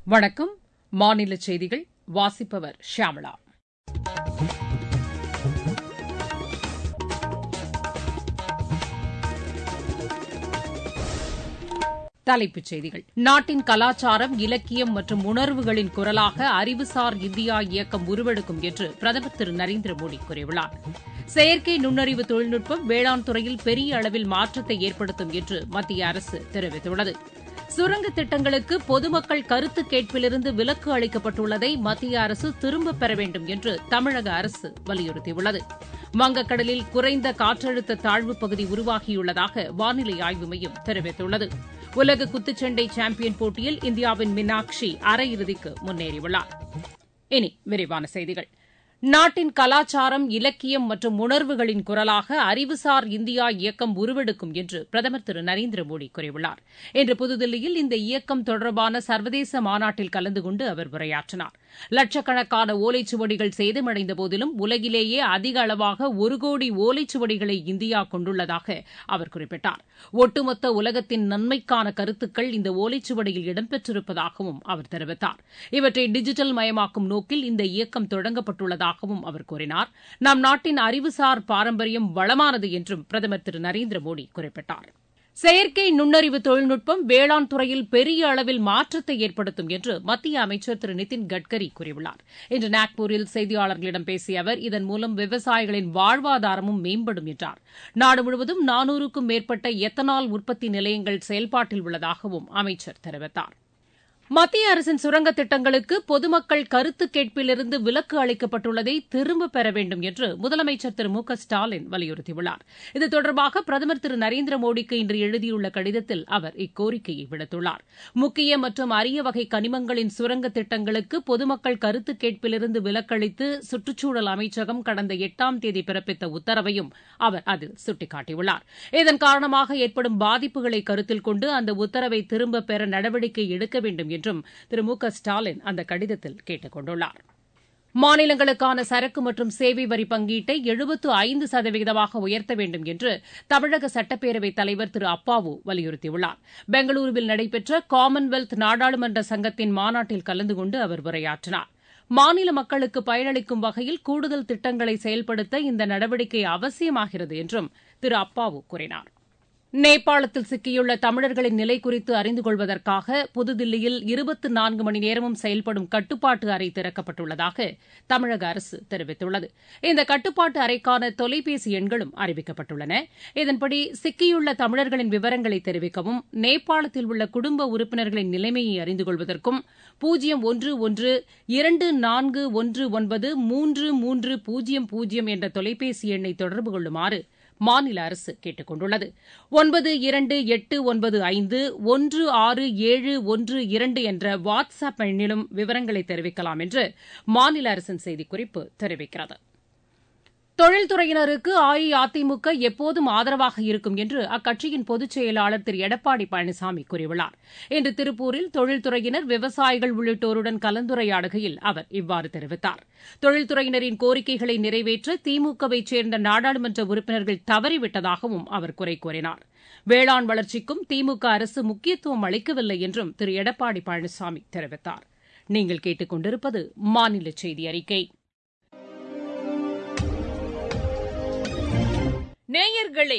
வணக்கம் மாநில செய்திகள் வாசிப்பவர் ஷியாமளா தலைப்புச் செய்திகள் நாட்டின் கலாச்சாரம் இலக்கியம் மற்றும் உணர்வுகளின் குரலாக அறிவுசார் இந்தியா இயக்கம் உருவெடுக்கும் என்று பிரதமர் திரு நரேந்திர மோடி கூறியுள்ளார் செயற்கை நுண்ணறிவு தொழில்நுட்பம் வேளாண் துறையில் பெரிய அளவில் மாற்றத்தை ஏற்படுத்தும் என்று மத்திய அரசு தெரிவித்துள்ளது சுரங்க திட்டங்களுக்கு பொதுமக்கள் கருத்து கேட்பிலிருந்து விலக்கு அளிக்கப்பட்டுள்ளதை மத்திய அரசு திரும்பப் பெற வேண்டும் என்று தமிழக அரசு வலியுறுத்தியுள்ளது வங்கக்கடலில் குறைந்த காற்றழுத்த தாழ்வுப் பகுதி உருவாகியுள்ளதாக வானிலை ஆய்வு மையம் தெரிவித்துள்ளது உலக குத்துச்சண்டை சாம்பியன் போட்டியில் இந்தியாவின் மீனாட்சி அரையிறுதிக்கு முன்னேறியுள்ளார் இனி விரிவான செய்திகள் நாட்டின் கலாச்சாரம் இலக்கியம் மற்றும் உணர்வுகளின் குரலாக அறிவுசார் இந்தியா இயக்கம் உருவெடுக்கும் என்று பிரதமர் திரு நரேந்திர மோடி கூறியுள்ளார் இன்று புதுதில்லியில் இந்த இயக்கம் தொடர்பான சர்வதேச மாநாட்டில் கலந்து கொண்டு அவர் உரையாற்றினார் லட்சக்கணக்கான ஓலைச்சுவடிகள் சேதமடைந்த போதிலும் உலகிலேயே அதிக அளவாக ஒரு கோடி ஓலைச்சுவடிகளை இந்தியா கொண்டுள்ளதாக அவர் குறிப்பிட்டார் ஒட்டுமொத்த உலகத்தின் நன்மைக்கான கருத்துக்கள் இந்த ஓலைச்சுவடியில் இடம்பெற்றிருப்பதாகவும் அவர் தெரிவித்தார் இவற்றை டிஜிட்டல் மயமாக்கும் நோக்கில் இந்த இயக்கம் தொடங்கப்பட்டுள்ளதாக உள்ளதாகவும் அவர் கூறினார் நம் நாட்டின் அறிவுசார் பாரம்பரியம் வளமானது என்றும் பிரதமர் திரு நரேந்திர மோடி குறிப்பிட்டார் செயற்கை நுண்ணறிவு தொழில்நுட்பம் வேளாண் துறையில் பெரிய அளவில் மாற்றத்தை ஏற்படுத்தும் என்று மத்திய அமைச்சர் திரு நிதின் கட்கரி கூறியுள்ளார் இன்று நாக்பூரில் செய்தியாளர்களிடம் பேசிய அவர் இதன் மூலம் விவசாயிகளின் வாழ்வாதாரமும் மேம்படும் என்றார் நாடு முழுவதும் நானூறுக்கும் மேற்பட்ட எத்தனால் உற்பத்தி நிலையங்கள் செயல்பாட்டில் உள்ளதாகவும் அமைச்சர் தெரிவித்தார் மத்திய அரசின் சுரங்க திட்டங்களுக்கு பொதுமக்கள் கருத்து கேட்பிலிருந்து விலக்கு அளிக்கப்பட்டுள்ளதை திரும்பப் பெற வேண்டும் என்று முதலமைச்சர் திரு மு க ஸ்டாலின் வலியுறுத்தியுள்ளார் இது தொடர்பாக பிரதமர் திரு நரேந்திர மோடிக்கு இன்று எழுதியுள்ள கடிதத்தில் அவர் இக்கோரிக்கையை விடுத்துள்ளார் முக்கிய மற்றும் அரிய வகை கனிமங்களின் சுரங்க திட்டங்களுக்கு பொதுமக்கள் கருத்து கேட்பிலிருந்து விலக்களித்து சுற்றுச்சூழல் அமைச்சகம் கடந்த எட்டாம் தேதி பிறப்பித்த உத்தரவையும் அவர் அதில் சுட்டிக்காட்டியுள்ளார் இதன் காரணமாக ஏற்படும் பாதிப்புகளை கருத்தில் கொண்டு அந்த உத்தரவை திரும்பப் பெற நடவடிக்கை எடுக்க வேண்டும் என்றும் திரு மு க ஸ்டாலின் அந்த கடிதத்தில் கேட்டுக் கொண்டுள்ளார் மாநிலங்களுக்கான சரக்கு மற்றும் சேவை வரி பங்கீட்டை எழுபத்து ஐந்து சதவீதமாக உயர்த்த வேண்டும் என்று தமிழக சட்டப்பேரவைத் தலைவர் திரு அப்பாவு வலியுறுத்தியுள்ளார் பெங்களூருவில் நடைபெற்ற காமன்வெல்த் நாடாளுமன்ற சங்கத்தின் மாநாட்டில் கலந்து கொண்டு அவர் உரையாற்றினார் மாநில மக்களுக்கு பயனளிக்கும் வகையில் கூடுதல் திட்டங்களை செயல்படுத்த இந்த நடவடிக்கை அவசியமாகிறது என்றும் திரு அப்பாவு கூறினார் நேபாளத்தில் சிக்கியுள்ள தமிழர்களின் நிலை குறித்து அறிந்து கொள்வதற்காக புதுதில்லியில் இருபத்தி நான்கு மணி நேரமும் செயல்படும் கட்டுப்பாட்டு அறை திறக்கப்பட்டுள்ளதாக தமிழக அரசு தெரிவித்துள்ளது இந்த கட்டுப்பாட்டு அறைக்கான தொலைபேசி எண்களும் அறிவிக்கப்பட்டுள்ளன இதன்படி சிக்கியுள்ள தமிழர்களின் விவரங்களை தெரிவிக்கவும் நேபாளத்தில் உள்ள குடும்ப உறுப்பினர்களின் நிலைமையை அறிந்து கொள்வதற்கும் பூஜ்ஜியம் ஒன்று ஒன்று இரண்டு நான்கு ஒன்று ஒன்பது மூன்று மூன்று பூஜ்ஜியம் பூஜ்ஜியம் என்ற தொலைபேசி எண்ணை தொடர்பு கொள்ளுமாறு மாநில அரசு கேட்டுக் கொண்டுள்ளது ஒன்பது இரண்டு எட்டு ஒன்பது ஐந்து ஒன்று ஆறு ஏழு ஒன்று இரண்டு என்ற வாட்ஸ் ஆப் எண்ணிலும் விவரங்களை தெரிவிக்கலாம் என்று மாநில அரசின் செய்திக்குறிப்பு தெரிவிக்கிறது தொழில்துறையினருக்கு அஇஅதிமுக எப்போதும் ஆதரவாக இருக்கும் என்று அக்கட்சியின் பொதுச் செயலாளர் திரு எடப்பாடி பழனிசாமி கூறியுள்ளார் இன்று திருப்பூரில் தொழில்துறையினர் விவசாயிகள் உள்ளிட்டோருடன் கலந்துரையாடுகையில் அவர் இவ்வாறு தெரிவித்தார் தொழில்துறையினரின் கோரிக்கைகளை நிறைவேற்ற திமுகவைச் சேர்ந்த நாடாளுமன்ற உறுப்பினர்கள் தவறிவிட்டதாகவும் அவர் குறை கூறினார் வேளாண் வளர்ச்சிக்கும் திமுக அரசு முக்கியத்துவம் அளிக்கவில்லை என்றும் திரு எடப்பாடி பழனிசாமி தெரிவித்தார் நீங்கள் கேட்டுக் கொண்டிருப்பது மாநில செய்தி அறிக்கை நேயர்களே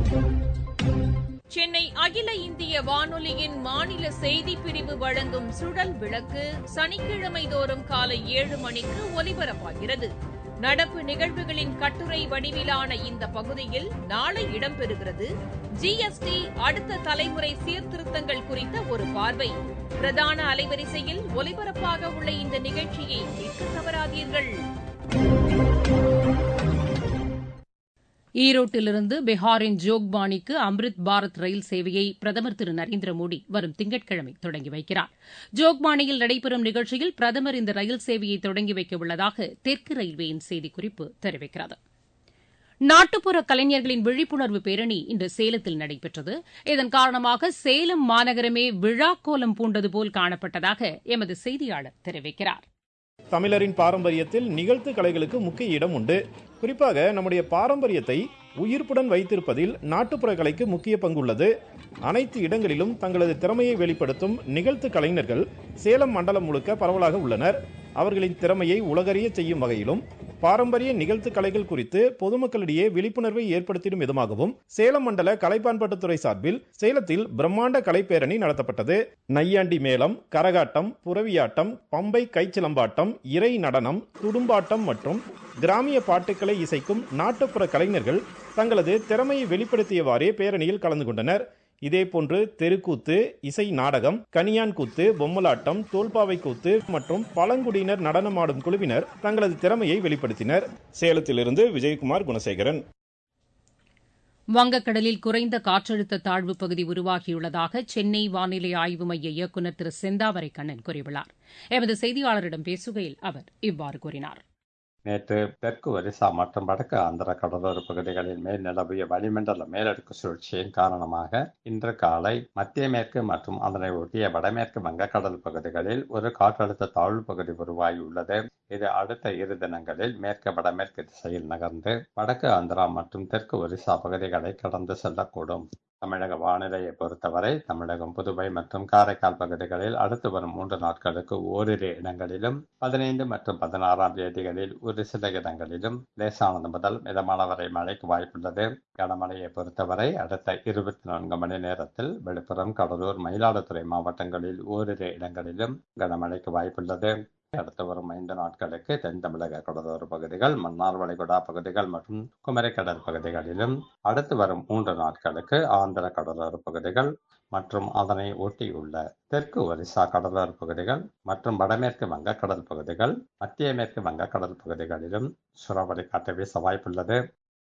சென்னை அகில இந்திய வானொலியின் மாநில செய்திப் பிரிவு வழங்கும் சுழல் விளக்கு சனிக்கிழமை தோறும் காலை ஏழு மணிக்கு ஒலிபரப்பாகிறது நடப்பு நிகழ்வுகளின் கட்டுரை வடிவிலான இந்த பகுதியில் நாளை இடம்பெறுகிறது ஜிஎஸ்டி அடுத்த தலைமுறை சீர்திருத்தங்கள் குறித்த ஒரு பார்வை பிரதான அலைவரிசையில் ஒலிபரப்பாக உள்ள இந்த நிகழ்ச்சியை கேட்க தவறாதீர்கள் ஈரோட்டிலிருந்து பீகாரின் ஜோக்பானிக்கு அம்ரித் பாரத் ரயில் சேவையை பிரதமர் திரு நரேந்திர மோடி வரும் திங்கட்கிழமை தொடங்கி வைக்கிறார் ஜோக்பானியில் நடைபெறும் நிகழ்ச்சியில் பிரதமர் இந்த ரயில் சேவையை தொடங்கி வைக்க உள்ளதாக தெற்கு ரயில்வேயின் செய்திக்குறிப்பு தெரிவிக்கிறது நாட்டுப்புற கலைஞர்களின் விழிப்புணர்வு பேரணி இன்று சேலத்தில் நடைபெற்றது இதன் காரணமாக சேலம் மாநகரமே விழாக்கோலம் பூண்டது போல் காணப்பட்டதாக எமது செய்தியாளர் தெரிவிக்கிறார் தமிழரின் பாரம்பரியத்தில் நிகழ்த்து கலைகளுக்கு முக்கிய இடம் உண்டு குறிப்பாக நம்முடைய பாரம்பரியத்தை உயிர்ப்புடன் வைத்திருப்பதில் நாட்டுப்புற கலைக்கு முக்கிய பங்குள்ளது அனைத்து இடங்களிலும் தங்களது திறமையை வெளிப்படுத்தும் நிகழ்த்து கலைஞர்கள் சேலம் மண்டலம் முழுக்க பரவலாக உள்ளனர் அவர்களின் திறமையை உலகறிய செய்யும் வகையிலும் பாரம்பரிய நிகழ்த்து கலைகள் குறித்து பொதுமக்களிடையே விழிப்புணர்வை ஏற்படுத்திடும் விதமாகவும் சேலம் மண்டல கலைப்பான்பட்டுத்துறை சார்பில் சேலத்தில் பிரம்மாண்ட கலைப்பேரணி நடத்தப்பட்டது நையாண்டி மேளம் கரகாட்டம் புறவியாட்டம் பம்பை கைச்சிலம்பாட்டம் இறை நடனம் துடும்பாட்டம் மற்றும் கிராமிய பாட்டுக்களை இசைக்கும் நாட்டுப்புற கலைஞர்கள் தங்களது திறமையை வெளிப்படுத்தியவாறே பேரணியில் கலந்து கொண்டனர் இதேபோன்று தெருக்கூத்து இசை நாடகம் கனியான் கூத்து பொம்மலாட்டம் தோல்பாவை கூத்து மற்றும் பழங்குடியினர் நடனமாடும் குழுவினர் தங்களது திறமையை வெளிப்படுத்தினர் சேலத்திலிருந்து விஜயகுமார் குணசேகரன் வங்கக்கடலில் குறைந்த காற்றழுத்த தாழ்வு பகுதி உருவாகியுள்ளதாக சென்னை வானிலை ஆய்வு மைய இயக்குநர் திரு செந்தாமரை கண்ணன் கூறியுள்ளார் எமது செய்தியாளரிடம் பேசுகையில் அவர் இவ்வாறு கூறினார் நேற்று தெற்கு ஒரிசா மற்றும் வடக்கு ஆந்திர கடலோர பகுதிகளில் மேல் நிலவிய வளிமண்டல மேலடுக்கு சுழற்சியின் காரணமாக இன்று காலை மத்திய மேற்கு மற்றும் அதனை ஒட்டிய வடமேற்கு வங்கக்கடல் பகுதிகளில் ஒரு காற்றழுத்த தாழ்வு பகுதி உருவாகியுள்ளது இது அடுத்த இரு தினங்களில் மேற்கு வடமேற்கு திசையில் நகர்ந்து வடக்கு ஆந்திரா மற்றும் தெற்கு ஒரிசா பகுதிகளை கடந்து செல்லக்கூடும் தமிழக வானிலையை பொறுத்தவரை தமிழகம் புதுவை மற்றும் காரைக்கால் பகுதிகளில் அடுத்து வரும் மூன்று நாட்களுக்கு ஓரிரு இடங்களிலும் பதினைந்து மற்றும் பதினாறாம் தேதிகளில் ஒரு சில இடங்களிலும் லேசானது முதல் மிதமான வரை மழைக்கு வாய்ப்புள்ளது கனமழையை பொறுத்தவரை அடுத்த இருபத்தி நான்கு மணி நேரத்தில் விழுப்புரம் கடலூர் மயிலாடுதுறை மாவட்டங்களில் ஓரிரு இடங்களிலும் கனமழைக்கு வாய்ப்புள்ளது அடுத்து வரும் ஐந்து நாட்களுக்கு தென் தமிழக கடலோர பகுதிகள் மன்னார் வளைகுடா பகுதிகள் மற்றும் குமரிக்கடல் பகுதிகளிலும் அடுத்து வரும் மூன்று நாட்களுக்கு ஆந்திர கடலோர பகுதிகள் மற்றும் அதனை ஒட்டியுள்ள தெற்கு ஒரிசா கடலோர பகுதிகள் மற்றும் வடமேற்கு வங்கக்கடல் பகுதிகள் மத்திய மேற்கு வங்கக்கடல் பகுதிகளிலும் சுறாவளி காற்று வீச வாய்ப்புள்ளது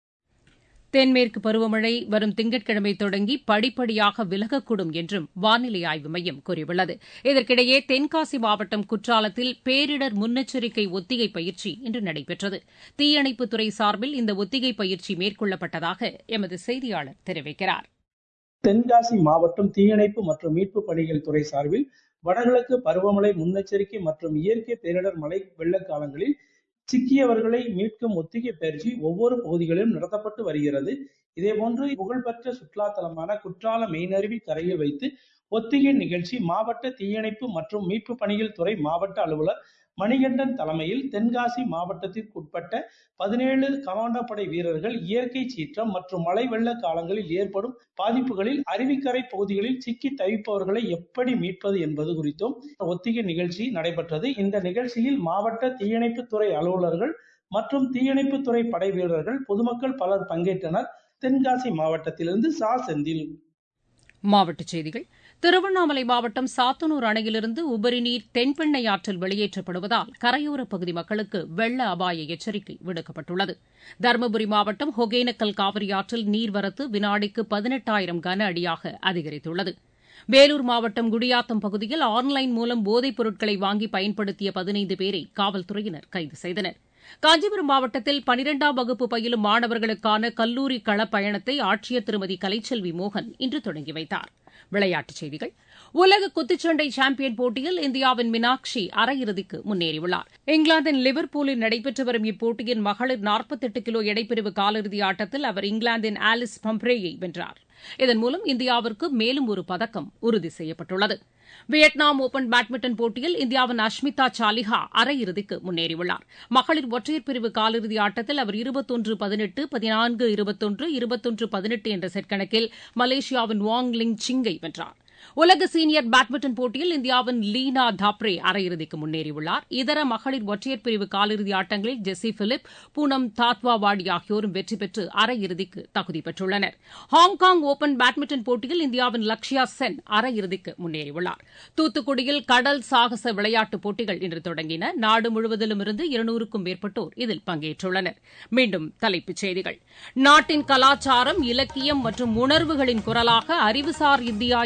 தென்மேற்கு பருவமழை வரும் திங்கட்கிழமை தொடங்கி படிப்படியாக விலகக்கூடும் என்றும் வானிலை ஆய்வு மையம் கூறியுள்ளது இதற்கிடையே தென்காசி மாவட்டம் குற்றாலத்தில் பேரிடர் முன்னெச்சரிக்கை ஒத்திகை பயிற்சி இன்று நடைபெற்றது தீயணைப்புத்துறை சார்பில் இந்த ஒத்திகை பயிற்சி மேற்கொள்ளப்பட்டதாக எமது செய்தியாளர் தெரிவிக்கிறார் தென்காசி மாவட்டம் தீயணைப்பு மற்றும் மீட்பு பணிகள் துறை சார்பில் வடகிழக்கு பருவமழை முன்னெச்சரிக்கை மற்றும் இயற்கை பேரிடர் மழை வெள்ளக்காலங்களில் சிக்கியவர்களை மீட்கும் ஒத்திகை பயிற்சி ஒவ்வொரு பகுதிகளிலும் நடத்தப்பட்டு வருகிறது இதேபோன்று புகழ்பெற்ற சுற்றுலா தலமான குற்றால மெயினருவி கரையில் வைத்து ஒத்திகை நிகழ்ச்சி மாவட்ட தீயணைப்பு மற்றும் மீட்பு பணிகள் துறை மாவட்ட அலுவலர் மணிகண்டன் தலைமையில் தென்காசி மாவட்டத்திற்குட்பட்ட பதினேழு கமாண்டோ படை வீரர்கள் இயற்கை சீற்றம் மற்றும் மழை வெள்ள காலங்களில் ஏற்படும் பாதிப்புகளில் அருவிக்கரை பகுதிகளில் சிக்கி தவிப்பவர்களை எப்படி மீட்பது என்பது குறித்தும் ஒத்திகை நிகழ்ச்சி நடைபெற்றது இந்த நிகழ்ச்சியில் மாவட்ட தீயணைப்புத்துறை அலுவலர்கள் மற்றும் தீயணைப்புத்துறை படை வீரர்கள் பொதுமக்கள் பலர் பங்கேற்றனர் தென்காசி மாவட்டத்திலிருந்து சா செந்தில் மாவட்டச் செய்திகள் திருவண்ணாமலை மாவட்டம் சாத்தனூர் அணையிலிருந்து உபரி நீர் தென்பெண்ணை ஆற்றில் வெளியேற்றப்படுவதால் கரையோரப் பகுதி மக்களுக்கு வெள்ள அபாய எச்சரிக்கை விடுக்கப்பட்டுள்ளது தருமபுரி மாவட்டம் ஒகேனக்கல் காவிரி ஆற்றில் நீர்வரத்து வினாடிக்கு பதினெட்டாயிரம் கன அடியாக அதிகரித்துள்ளது வேலூர் மாவட்டம் குடியாத்தம் பகுதியில் ஆன்லைன் மூலம் போதைப் பொருட்களை வாங்கி பயன்படுத்திய பதினைந்து பேரை காவல்துறையினர் கைது செய்தனர் காஞ்சிபுரம் மாவட்டத்தில் பனிரெண்டாம் வகுப்பு பயிலும் மாணவர்களுக்கான கல்லூரி களப்பயணத்தை ஆட்சியர் திருமதி கலைச்செல்வி மோகன் இன்று தொடங்கி வைத்தார் விளையாட்டுச் செய்திகள் உலக குத்துச்சண்டை சாம்பியன் போட்டியில் இந்தியாவின் மீனாட்சி அரையிறுதிக்கு முன்னேறியுள்ளார் இங்கிலாந்தின் லிவர்பூலில் நடைபெற்று வரும் இப்போட்டியின் மகளிர் நாற்பத்தெட்டு கிலோ எடைப்பிரிவு காலிறுதி ஆட்டத்தில் அவர் இங்கிலாந்தின் ஆலிஸ் பம்ப்ரேயை வென்றார் இதன் மூலம் இந்தியாவிற்கு மேலும் ஒரு பதக்கம் உறுதி செய்யப்பட்டுள்ளது வியட்நாம் ஓபன் பேட்மிண்டன் போட்டியில் இந்தியாவின் அஷ்மிதா சாலிஹா அரையிறுதிக்கு முன்னேறியுள்ளார் மகளிர் ஒற்றையர் பிரிவு காலிறுதி ஆட்டத்தில் அவர் இருபத்தொன்று பதினெட்டு பதினான்கு இருபத்தொன்று இருபத்தொன்று பதினெட்டு என்ற செட் கணக்கில் மலேசியாவின் வாங் லிங் சிங்கை வென்றார் உலக சீனியர் பேட்மிண்டன் போட்டியில் இந்தியாவின் லீனா தாப்ரே அரையிறுதிக்கு முன்னேறியுள்ளார் இதர மகளிர் ஒற்றையர் பிரிவு காலிறுதி ஆட்டங்களில் ஜெஸ்ஸி பிலிப் பூனம் தாத்வாவாடி ஆகியோரும் வெற்றி பெற்று அரையிறுதிக்கு தகுதி பெற்றுள்ளனர் ஹாங்காங் ஓபன் பேட்மிண்டன் போட்டியில் இந்தியாவின் லக்ஷயா சென் அரையிறுதிக்கு முன்னேறியுள்ளார் தூத்துக்குடியில் கடல் சாகச விளையாட்டுப் போட்டிகள் இன்று தொடங்கின நாடு முழுவதிலும் இருந்து இருநூறுக்கும் மேற்பட்டோர் இதில் பங்கேற்றுள்ளனர் மீண்டும் தலைப்புச் செய்திகள் நாட்டின் கலாச்சாரம் இலக்கியம் மற்றும் உணர்வுகளின் குரலாக அறிவுசார் இந்தியா இயக்கம்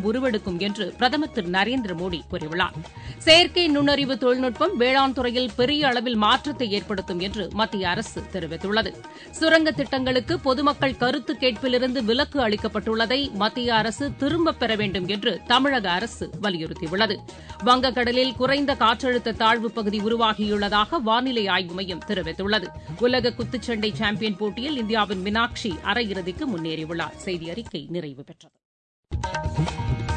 உருவெடுக்கும் என்று பிரதமர் திரு நரேந்திர மோடி கூறியுள்ளார் செயற்கை நுண்ணறிவு தொழில்நுட்பம் வேளாண் துறையில் பெரிய அளவில் மாற்றத்தை ஏற்படுத்தும் என்று மத்திய அரசு தெரிவித்துள்ளது சுரங்க திட்டங்களுக்கு பொதுமக்கள் கருத்து கேட்பிலிருந்து விலக்கு அளிக்கப்பட்டுள்ளதை மத்திய அரசு திரும்பப் பெற வேண்டும் என்று தமிழக அரசு வலியுறுத்தியுள்ளது வங்கக்கடலில் குறைந்த காற்றழுத்த தாழ்வு பகுதி உருவாகியுள்ளதாக வானிலை ஆய்வு மையம் தெரிவித்துள்ளது உலக குத்துச்சண்டை சாம்பியன் போட்டியில் இந்தியாவின் மீனாட்சி அரையிறுதிக்கு முன்னேறியுள்ளார் செய்தி அறிக்கை நிறைவு பெற்றது